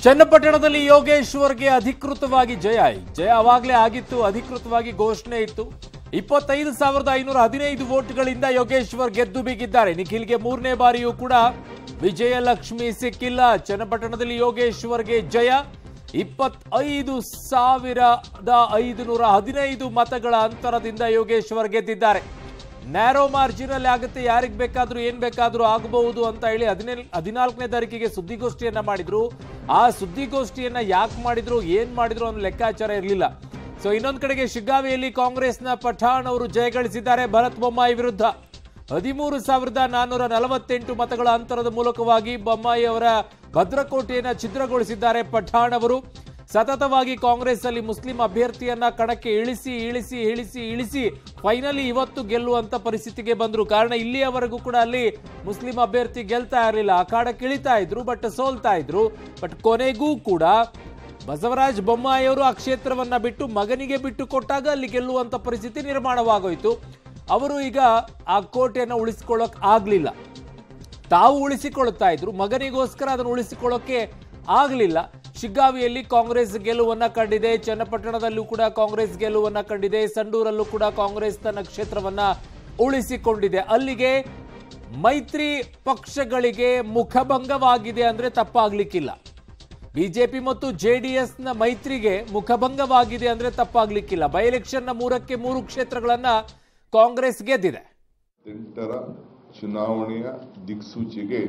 ಚನ್ನಪಟ್ಟಣದಲ್ಲಿ ಯೋಗೇಶ್ವರ್ಗೆ ಅಧಿಕೃತವಾಗಿ ಜಯ ಜಯ ಅವಾಗಲೇ ಆಗಿತ್ತು ಅಧಿಕೃತವಾಗಿ ಘೋಷಣೆ ಇತ್ತು ಇಪ್ಪತ್ತೈದು ಸಾವಿರದ ಐನೂರ ಹದಿನೈದು ವೋಟ್ಗಳಿಂದ ಯೋಗೇಶ್ವರ್ ಗೆದ್ದು ಬಿಗಿದ್ದಾರೆ ನಿಖಿಲ್ಗೆ ಮೂರನೇ ಬಾರಿಯೂ ಕೂಡ ವಿಜಯಲಕ್ಷ್ಮಿ ಸಿಕ್ಕಿಲ್ಲ ಚನ್ನಪಟ್ಟಣದಲ್ಲಿ ಯೋಗೇಶ್ವರ್ಗೆ ಜಯ ಇಪ್ಪತ್ತೈದು ಸಾವಿರದ ಐದುನೂರ ಹದಿನೈದು ಮತಗಳ ಅಂತರದಿಂದ ಯೋಗೇಶ್ವರ್ ಗೆದ್ದಿದ್ದಾರೆ ನ್ಯಾರೋ ಮಾರ್ಜಿನ್ ಅಲ್ಲಿ ಆಗುತ್ತೆ ಯಾರಿಗೆ ಬೇಕಾದ್ರೂ ಏನ್ ಬೇಕಾದ್ರೂ ಆಗಬಹುದು ಅಂತ ಹೇಳಿ ಹದಿನೇಳು ಹದಿನಾಲ್ಕನೇ ತಾರೀಕಿಗೆ ಸುದ್ದಿಗೋಷ್ಠಿಯನ್ನ ಮಾಡಿದ್ರು ಆ ಸುದ್ದಿಗೋಷ್ಠಿಯನ್ನ ಯಾಕೆ ಮಾಡಿದ್ರು ಏನ್ ಮಾಡಿದ್ರು ಅನ್ನೋ ಲೆಕ್ಕಾಚಾರ ಇರಲಿಲ್ಲ ಸೊ ಇನ್ನೊಂದ್ ಕಡೆಗೆ ಶಿಗ್ಗಾವಿಯಲ್ಲಿ ಕಾಂಗ್ರೆಸ್ನ ಪಠಾಣ್ ಅವರು ಜಯಗಳಿಸಿದ್ದಾರೆ ಭರತ್ ಬೊಮ್ಮಾಯಿ ವಿರುದ್ಧ ಹದಿಮೂರು ಸಾವಿರದ ನಾನ್ನೂರ ನಲವತ್ತೆಂಟು ಮತಗಳ ಅಂತರದ ಮೂಲಕವಾಗಿ ಬೊಮ್ಮಾಯಿ ಅವರ ಭದ್ರಕೋಟೆಯನ್ನ ಛಿದ್ರಗೊಳಿಸಿದ್ದಾರೆ ಪಠಾಣ್ ಅವರು ಸತತವಾಗಿ ಕಾಂಗ್ರೆಸ್ ಅಲ್ಲಿ ಮುಸ್ಲಿಂ ಅಭ್ಯರ್ಥಿಯನ್ನ ಕಣಕ್ಕೆ ಇಳಿಸಿ ಇಳಿಸಿ ಇಳಿಸಿ ಇಳಿಸಿ ಫೈನಲಿ ಇವತ್ತು ಗೆಲ್ಲುವಂತ ಪರಿಸ್ಥಿತಿಗೆ ಬಂದ್ರು ಕಾರಣ ಇಲ್ಲಿಯವರೆಗೂ ಕೂಡ ಅಲ್ಲಿ ಮುಸ್ಲಿಂ ಅಭ್ಯರ್ಥಿ ಗೆಲ್ತಾ ಇರಲಿಲ್ಲ ಅಖಾಡಕ್ಕೆ ಇಳಿತಾ ಇದ್ರು ಬಟ್ ಸೋಲ್ತಾ ಇದ್ರು ಬಟ್ ಕೊನೆಗೂ ಕೂಡ ಬಸವರಾಜ ಬೊಮ್ಮಾಯಿ ಅವರು ಆ ಕ್ಷೇತ್ರವನ್ನ ಬಿಟ್ಟು ಮಗನಿಗೆ ಬಿಟ್ಟು ಕೊಟ್ಟಾಗ ಅಲ್ಲಿ ಗೆಲ್ಲುವಂತ ಪರಿಸ್ಥಿತಿ ನಿರ್ಮಾಣವಾಗೋಯ್ತು ಅವರು ಈಗ ಆ ಕೋಟೆಯನ್ನು ಉಳಿಸ್ಕೊಳ್ಳೋಕ್ ಆಗ್ಲಿಲ್ಲ ತಾವು ಉಳಿಸಿಕೊಳ್ಳುತ್ತಾ ಇದ್ರು ಮಗನಿಗೋಸ್ಕರ ಅದನ್ನು ಉಳಿಸಿಕೊಳ್ಳೋಕೆ ಆಗಲಿಲ್ಲ ಶಿಗ್ಗಾವಿಯಲ್ಲಿ ಕಾಂಗ್ರೆಸ್ ಗೆಲುವನ್ನ ಕಂಡಿದೆ ಚನ್ನಪಟ್ಟಣದಲ್ಲೂ ಕೂಡ ಕಾಂಗ್ರೆಸ್ ಗೆಲುವನ್ನ ಕಂಡಿದೆ ಸಂಡೂರಲ್ಲೂ ಕೂಡ ಕಾಂಗ್ರೆಸ್ ತನ್ನ ಕ್ಷೇತ್ರವನ್ನ ಉಳಿಸಿಕೊಂಡಿದೆ ಅಲ್ಲಿಗೆ ಮೈತ್ರಿ ಪಕ್ಷಗಳಿಗೆ ಮುಖಭಂಗವಾಗಿದೆ ಅಂದ್ರೆ ತಪ್ಪಾಗ್ಲಿಕ್ಕಿಲ್ಲ ಬಿಜೆಪಿ ಮತ್ತು ಜೆಡಿಎಸ್ ನ ಮೈತ್ರಿಗೆ ಮುಖಭಂಗವಾಗಿದೆ ಅಂದ್ರೆ ತಪ್ಪಾಗ್ಲಿಕ್ಕಿಲ್ಲ ಬೈ ಎಲೆಕ್ಷನ್ ನ ಮೂರಕ್ಕೆ ಮೂರು ಕ್ಷೇತ್ರಗಳನ್ನ ಕಾಂಗ್ರೆಸ್ ಗೆದ್ದಿದೆ ಎಂಟರ ಚುನಾವಣೆಯ ದಿಕ್ಸೂಚಿಗೆ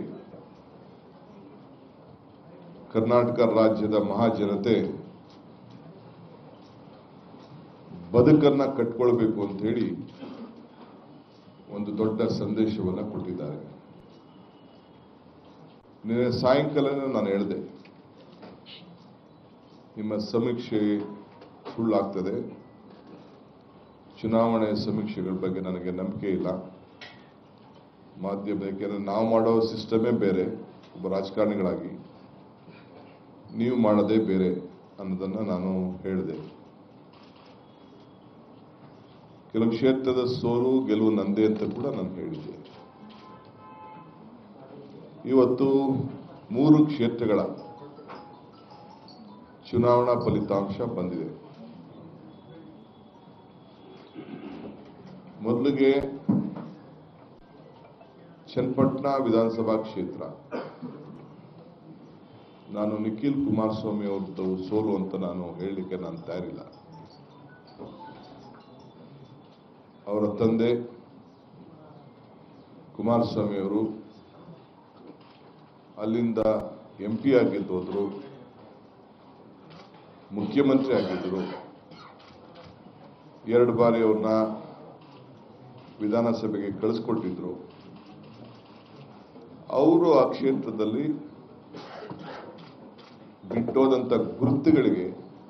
ಕರ್ನಾಟಕ ರಾಜ್ಯದ ಮಹಾಜನತೆ ಬದುಕನ್ನ ಕಟ್ಕೊಳ್ಬೇಕು ಅಂತ ಹೇಳಿ ಒಂದು ದೊಡ್ಡ ಸಂದೇಶವನ್ನ ಕೊಟ್ಟಿದ್ದಾರೆ ನಿನ್ನೆ ಸಾಯಂಕಾಲನೇ ನಾನು ಹೇಳಿದೆ ನಿಮ್ಮ ಸಮೀಕ್ಷೆ ಸುಳ್ಳಾಗ್ತದೆ ಚುನಾವಣೆ ಸಮೀಕ್ಷೆಗಳ ಬಗ್ಗೆ ನನಗೆ ನಂಬಿಕೆ ಇಲ್ಲ ಮಾಧ್ಯಮ ಯಾಕೆಂದ್ರೆ ನಾವು ಮಾಡೋ ಸಿಸ್ಟಮೇ ಬೇರೆ ಒಬ್ಬ ರಾಜಕಾರಣಿಗಳಾಗಿ ನೀವು ಮಾಡೋದೇ ಬೇರೆ ಅನ್ನೋದನ್ನ ನಾನು ಹೇಳಿದೆ ಕೆಲವು ಕ್ಷೇತ್ರದ ಸೋಲು ಗೆಲುವು ನಂದೇ ಅಂತ ಕೂಡ ನಾನು ಹೇಳಿದ್ದೆ ಇವತ್ತು ಮೂರು ಕ್ಷೇತ್ರಗಳ ಚುನಾವಣಾ ಫಲಿತಾಂಶ ಬಂದಿದೆ ಮೊದಲಿಗೆ ಚನ್ನಪಟ್ಟಣ ವಿಧಾನಸಭಾ ಕ್ಷೇತ್ರ ನಾನು ನಿಖಿಲ್ ಕುಮಾರಸ್ವಾಮಿ ಅವ್ರದ್ದು ಸೋಲು ಅಂತ ನಾನು ಹೇಳಲಿಕ್ಕೆ ನಾನು ತಯಾರಿಲ್ಲ ಅವರ ತಂದೆ ಕುಮಾರಸ್ವಾಮಿ ಅವರು ಅಲ್ಲಿಂದ ಎಂ ಪಿ ಆಗಿದ್ದೋದ್ರು ಮುಖ್ಯಮಂತ್ರಿ ಆಗಿದ್ದರು ಎರಡು ಬಾರಿ ಅವ್ರನ್ನ ವಿಧಾನಸಭೆಗೆ ಕಳಿಸ್ಕೊಟ್ಟಿದ್ರು ಅವರು ಆ ಕ್ಷೇತ್ರದಲ್ಲಿ ಬಿಟ್ಟೋದಂತ ಗುರುತುಗಳಿಗೆ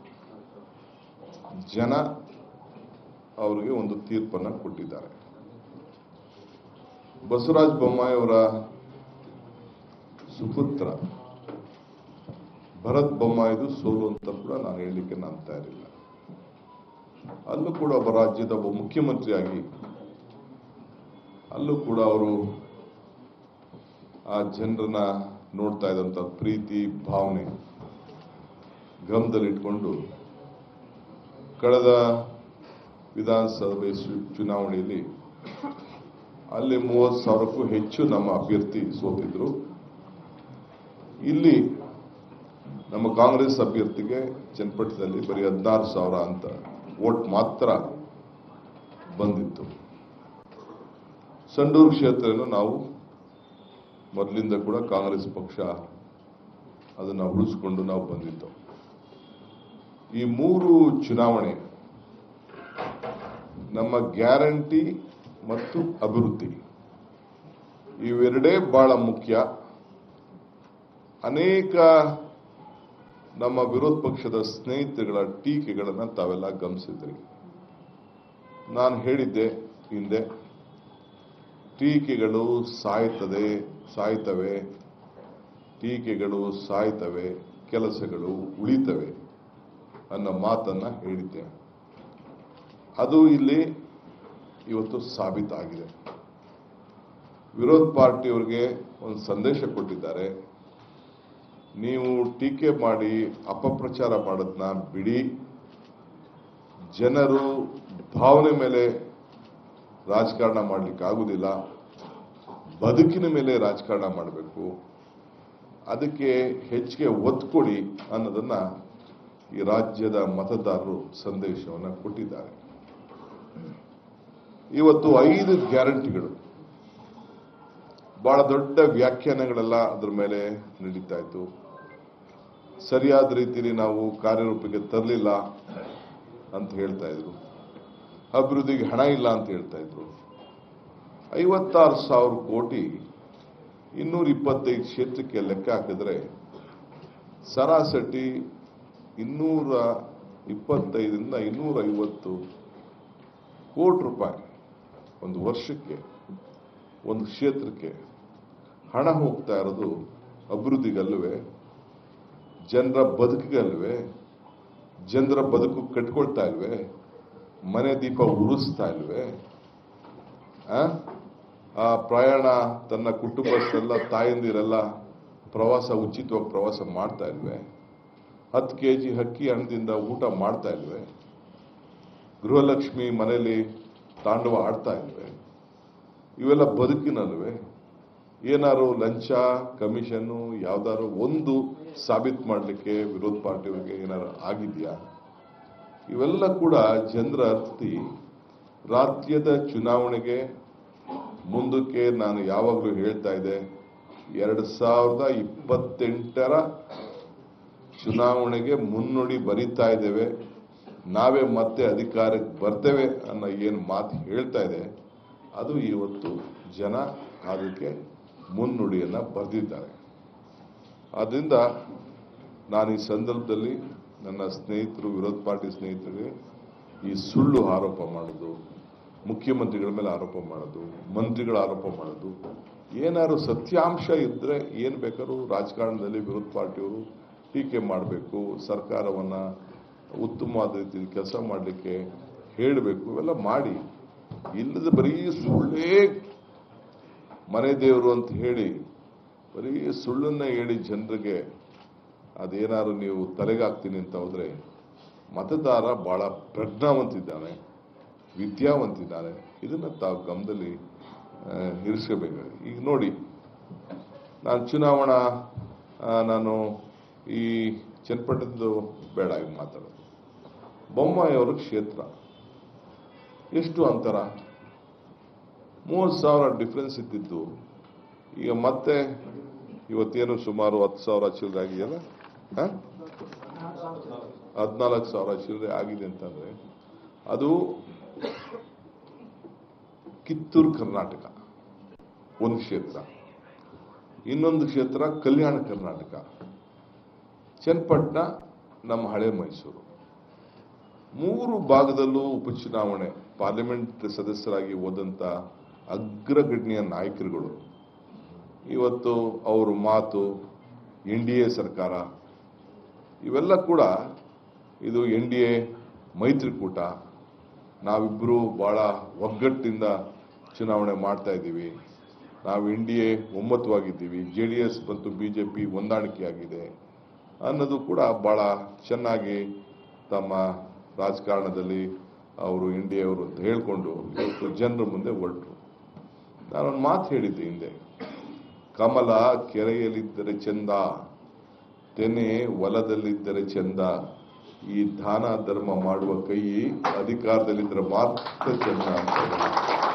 ಜನ ಅವರಿಗೆ ಒಂದು ತೀರ್ಪನ್ನ ಕೊಟ್ಟಿದ್ದಾರೆ ಬಸವರಾಜ ಬೊಮ್ಮಾಯಿ ಅವರ ಸುಪುತ್ರ ಭರತ್ ಬೊಮ್ಮಾಯಿದು ಸೋಲು ಅಂತ ಕೂಡ ನಾನು ಹೇಳಲಿಕ್ಕೆ ನಾನು ತಯಾರಿಲ್ಲ ಅಲ್ಲೂ ಕೂಡ ಒಬ್ಬ ರಾಜ್ಯದ ಒಬ್ಬ ಮುಖ್ಯಮಂತ್ರಿಯಾಗಿ ಅಲ್ಲೂ ಕೂಡ ಅವರು ಆ ಜನರನ್ನ ನೋಡ್ತಾ ಇದ್ದಂಥ ಪ್ರೀತಿ ಭಾವನೆ ಗಮನದಲ್ಲಿಟ್ಕೊಂಡು ಕಳೆದ ವಿಧಾನಸಭೆ ಚು- ಚುನಾವಣೆಯಲ್ಲಿ ಅಲ್ಲಿ ಮೂವತ್ತು ಸಾವಿರಕ್ಕೂ ಹೆಚ್ಚು ನಮ್ಮ ಅಭ್ಯರ್ಥಿ ಸೋತಿದ್ರು ಇಲ್ಲಿ ನಮ್ಮ ಕಾಂಗ್ರೆಸ್ ಅಭ್ಯರ್ಥಿಗೆ ಚನ್ನಪಟ್ಟಣದಲ್ಲಿ ಬರೀ ಹದಿನಾರು ಸಾವಿರ ಅಂತ ವೋಟ್ ಮಾತ್ರ ಬಂದಿತ್ತು ಸಂಡೂರು ಕ್ಷೇತ್ರವನ್ನು ನಾವು ಮೊದಲಿಂದ ಕೂಡ ಕಾಂಗ್ರೆಸ್ ಪಕ್ಷ ಅದನ್ನು ಉಳಿಸ್ಕೊಂಡು ನಾವು ಬಂದಿದ್ದು ಈ ಮೂರು ಚುನಾವಣೆ ನಮ್ಮ ಗ್ಯಾರಂಟಿ ಮತ್ತು ಅಭಿವೃದ್ಧಿ ಇವೆರಡೇ ಬಹಳ ಮುಖ್ಯ ಅನೇಕ ನಮ್ಮ ವಿರೋಧ ಪಕ್ಷದ ಸ್ನೇಹಿತರುಗಳ ಟೀಕೆಗಳನ್ನು ತಾವೆಲ್ಲ ಗಮನಿಸಿದ್ರಿ ನಾನು ಹೇಳಿದ್ದೆ ಹಿಂದೆ ಟೀಕೆಗಳು ಸಾಯ್ತದೆ ಸಾಯ್ತವೆ ಟೀಕೆಗಳು ಸಾಯ್ತವೆ ಕೆಲಸಗಳು ಉಳಿತವೆ ಅನ್ನೋ ಮಾತನ್ನ ಹೇಳಿದ್ದೆ ಅದು ಇಲ್ಲಿ ಇವತ್ತು ಸಾಬೀತಾಗಿದೆ ವಿರೋಧ ಪಾರ್ಟಿಯವರಿಗೆ ಒಂದು ಸಂದೇಶ ಕೊಟ್ಟಿದ್ದಾರೆ ನೀವು ಟೀಕೆ ಮಾಡಿ ಅಪಪ್ರಚಾರ ಮಾಡೋದನ್ನ ಬಿಡಿ ಜನರು ಭಾವನೆ ಮೇಲೆ ರಾಜಕಾರಣ ಮಾಡ್ಲಿಕ್ಕೆ ಆಗುದಿಲ್ಲ ಬದುಕಿನ ಮೇಲೆ ರಾಜಕಾರಣ ಮಾಡಬೇಕು ಅದಕ್ಕೆ ಹೆಚ್ಚಿಗೆ ಒತ್ತು ಕೊಡಿ ಅನ್ನೋದನ್ನ ಈ ರಾಜ್ಯದ ಮತದಾರರು ಸಂದೇಶವನ್ನು ಕೊಟ್ಟಿದ್ದಾರೆ ಇವತ್ತು ಐದು ಗ್ಯಾರಂಟಿಗಳು ಬಹಳ ದೊಡ್ಡ ವ್ಯಾಖ್ಯಾನಗಳೆಲ್ಲ ಅದ್ರ ಮೇಲೆ ನಡೀತಾ ಇತ್ತು ಸರಿಯಾದ ರೀತಿಯಲ್ಲಿ ನಾವು ಕಾರ್ಯರೂಪಕ್ಕೆ ತರಲಿಲ್ಲ ಅಂತ ಹೇಳ್ತಾ ಇದ್ರು ಅಭಿವೃದ್ಧಿಗೆ ಹಣ ಇಲ್ಲ ಅಂತ ಹೇಳ್ತಾ ಇದ್ರು ಐವತ್ತಾರು ಸಾವಿರ ಕೋಟಿ ಇನ್ನೂರ ಇಪ್ಪತ್ತೈದು ಕ್ಷೇತ್ರಕ್ಕೆ ಲೆಕ್ಕ ಹಾಕಿದ್ರೆ ಸರಾಸರಿ ಇನ್ನೂರ ಇಪ್ಪತ್ತೈದರಿಂದ ಇನ್ನೂರ ಐವತ್ತು ಕೋಟಿ ರೂಪಾಯಿ ಒಂದು ವರ್ಷಕ್ಕೆ ಒಂದು ಕ್ಷೇತ್ರಕ್ಕೆ ಹಣ ಹೋಗ್ತಾ ಇರೋದು ಅಭಿವೃದ್ಧಿಗಲ್ವೇ ಜನರ ಬದುಕಿಗಲ್ವೇ ಜನರ ಬದುಕು ಕಟ್ಕೊಳ್ತಾ ಇಲ್ವೇ ಮನೆ ದೀಪ ಉರಿಸ್ತಾ ಇಲ್ವೇ ಆ? ಆ ಪ್ರಯಾಣ ತನ್ನ ಕುಟುಂಬಸ್ಥರೆಲ್ಲ ತಾಯಂದಿರೆಲ್ಲ ಪ್ರವಾಸ ಉಚಿತವಾಗಿ ಪ್ರವಾಸ ಮಾಡ್ತಾ ಇಲ್ವೇ ಹತ್ತು ಕೆ ಜಿ ಅಕ್ಕಿ ಹಣದಿಂದ ಊಟ ಮಾಡ್ತಾ ಇಲ್ವೇ ಗೃಹಲಕ್ಷ್ಮಿ ಮನೆಯಲ್ಲಿ ತಾಂಡವ ಆಡ್ತಾ ಇಲ್ವೇ ಇವೆಲ್ಲ ಬದುಕಿನಲ್ವೇ ಏನಾರು ಲಂಚ ಕಮಿಷನ್ನು ಯಾವ್ದಾದ್ರು ಒಂದು ಸಾಬೀತು ಮಾಡಲಿಕ್ಕೆ ವಿರೋಧ ಪಾರ್ಟಿಯವರಿಗೆ ಏನಾರು ಆಗಿದೆಯಾ ಇವೆಲ್ಲ ಕೂಡ ಜನರ ಅರ್ಥಿ ರಾಜ್ಯದ ಚುನಾವಣೆಗೆ ಮುಂದಕ್ಕೆ ನಾನು ಯಾವಾಗಲೂ ಹೇಳ್ತಾ ಇದ್ದೆ ಎರಡು ಸಾವಿರದ ಇಪ್ಪತ್ತೆಂಟರ ಚುನಾವಣೆಗೆ ಮುನ್ನುಡಿ ಬರಿತಾ ಇದ್ದೇವೆ ನಾವೇ ಮತ್ತೆ ಅಧಿಕಾರಕ್ಕೆ ಬರ್ತೇವೆ ಅನ್ನೋ ಏನು ಮಾತು ಹೇಳ್ತಾ ಇದೆ ಅದು ಇವತ್ತು ಜನ ಅದಕ್ಕೆ ಮುನ್ನುಡಿಯನ್ನ ಬರೆದಿದ್ದಾರೆ ಆದ್ರಿಂದ ನಾನು ಈ ಸಂದರ್ಭದಲ್ಲಿ ನನ್ನ ಸ್ನೇಹಿತರು ವಿರೋಧ ಪಾರ್ಟಿ ಸ್ನೇಹಿತರಿಗೆ ಈ ಸುಳ್ಳು ಆರೋಪ ಮಾಡೋದು ಮುಖ್ಯಮಂತ್ರಿಗಳ ಮೇಲೆ ಆರೋಪ ಮಾಡೋದು ಮಂತ್ರಿಗಳ ಆರೋಪ ಮಾಡೋದು ಏನಾದ್ರು ಸತ್ಯಾಂಶ ಇದ್ರೆ ಏನ್ ಬೇಕಾದ್ರೂ ರಾಜಕಾರಣದಲ್ಲಿ ವಿರೋಧ ಪಾರ್ಟಿಯವರು ಟೀಕೆ ಮಾಡಬೇಕು ಸರ್ಕಾರವನ್ನ ಉತ್ತಮವಾದ ರೀತಿಯಲ್ಲಿ ಕೆಲಸ ಮಾಡಲಿಕ್ಕೆ ಹೇಳಬೇಕು ಇವೆಲ್ಲ ಮಾಡಿ ಇಲ್ಲದ ಬರೀ ಸುಳ್ಳೇ ಮನೆ ದೇವರು ಅಂತ ಹೇಳಿ ಬರೀ ಸುಳ್ಳನ್ನ ಹೇಳಿ ಜನರಿಗೆ ಅದೇನಾದ್ರು ನೀವು ತಲೆಗಾಗ್ತೀನಿ ಅಂತ ಹೋದ್ರೆ ಮತದಾರ ಬಹಳ ಪ್ರಜ್ಞಾವಂತಿದ್ದಾನೆ ವಿದ್ಯಾವಂತಿದ್ದಾನೆ ಇದನ್ನ ತಾವು ಗಮನದಲ್ಲಿ ಆ, ಇರಿಸ್ಕೋಬೇಕು ಈಗ ನೋಡಿ ನಾನು ಚುನಾವಣಾ ಆ, ನಾನು ಈ ಚನ್ನಪಟ್ಟಣದ್ದು ಬೇಡ ಈಗ ಮಾತಾಡೋದು ಬೊಮ್ಮಾಯಿಯವರ ಕ್ಷೇತ್ರ ಎಷ್ಟು ಅಂತರ ಮೂವತ್ತು ಸಾವಿರ ಡಿಫ್ರೆನ್ಸ್ ಇದ್ದಿದ್ದು ಈಗ ಮತ್ತೆ ಇವತ್ತೇನು ಸುಮಾರು ಹತ್ತು ಸಾವಿರ ಚಿಲ್ಲರೆ ಆಗಿದೆಯಲ್ಲ ಹದಿನಾಲ್ಕು ಸಾವಿರ ಚಿಲ್ಲರೆ ಆಗಿದೆ ಅಂತಂದ್ರೆ ಅದು ಕಿತ್ತೂರು ಕರ್ನಾಟಕ ಒಂದು ಕ್ಷೇತ್ರ ಇನ್ನೊಂದು ಕ್ಷೇತ್ರ ಕಲ್ಯಾಣ ಕರ್ನಾಟಕ ಚನ್ನಪಟ್ಟಣ ನಮ್ಮ ಹಳೆ ಮೈಸೂರು ಮೂರು ಭಾಗದಲ್ಲೂ ಉಪಚುನಾವಣೆ ಪಾರ್ಲಿಮೆಂಟ್ ಸದಸ್ಯರಾಗಿ ಹೋದಂತ ಅಗ್ರಗಣ್ಯ ನಾಯಕರುಗಳು ಇವತ್ತು ಅವ್ರ ಮಾತು ಎನ್ ಡಿ ಎ ಸರ್ಕಾರ ಇವೆಲ್ಲ ಕೂಡ ಇದು ಎನ್ ಡಿ ಎ ಮೈತ್ರಿಕೂಟ ನಾವಿಬ್ಬರು ಬಹಳ ಒಗ್ಗಟ್ಟಿಂದ ಚುನಾವಣೆ ಮಾಡ್ತಾ ಇದ್ದೀವಿ ನಾವು ಎನ್ ಡಿ ಎ ಒಮ್ಮತವಾಗಿದ್ದೀವಿ ಜೆ ಡಿ ಎಸ್ ಮತ್ತು ಬಿ ಜೆ ಪಿ ಹೊಂದಾಣಿಕೆಯಾಗಿದೆ ಅನ್ನೋದು ಕೂಡ ಬಹಳ ಚೆನ್ನಾಗಿ ತಮ್ಮ ರಾಜಕಾರಣದಲ್ಲಿ ಅವರು ಎನ್ ಡಿ ಎ ಅವರು ಅಂತ ಹೇಳ್ಕೊಂಡು ಇವತ್ತು ಜನರ ಮುಂದೆ ಹೊರಟರು ನಾನೊಂದು ಮಾತು ಹೇಳಿದ್ದೆ ಹಿಂದೆ ಕಮಲ ಕೆರೆಯಲ್ಲಿದ್ದರೆ ಚಂದ ತೆನೆ ಹೊಲದಲ್ಲಿದ್ದರೆ ಚಂದ ಈ ದಾನ ಧರ್ಮ ಮಾಡುವ ಕೈ ಅಧಿಕಾರದಲ್ಲಿದ್ದರೆ ಮಾತ್ರ ಚಂದ ಅಂತ ಹೇಳಿದ್ರು.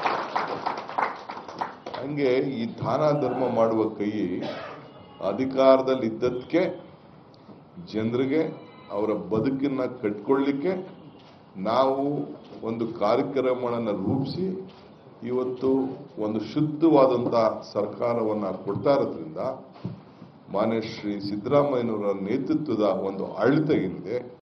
ಹಂಗೆ ಈ ದಾನ ಧರ್ಮ ಮಾಡುವ ಕೈ ಅಧಿಕಾರದಲ್ಲಿದ್ದದಕ್ಕೆ ಜನರಿಗೆ ಅವರ ಬದುಕನ್ನ ಕಟ್ಕೊಳ್ಳಿಕ್ಕೆ ನಾವು ಒಂದು ಕಾರ್ಯಕ್ರಮಗಳನ್ನು ರೂಪಿಸಿ ಇವತ್ತು ಒಂದು ಶುದ್ಧವಾದಂತ ಸರ್ಕಾರವನ್ನ ಕೊಡ್ತಾ ಇರೋದ್ರಿಂದ ಮಾನ್ಯ ಶ್ರೀ ಸಿದ್ದರಾಮಯ್ಯನವರ ನೇತೃತ್ವದ ಒಂದು ಆಡಳಿತ ಏನಿದೆ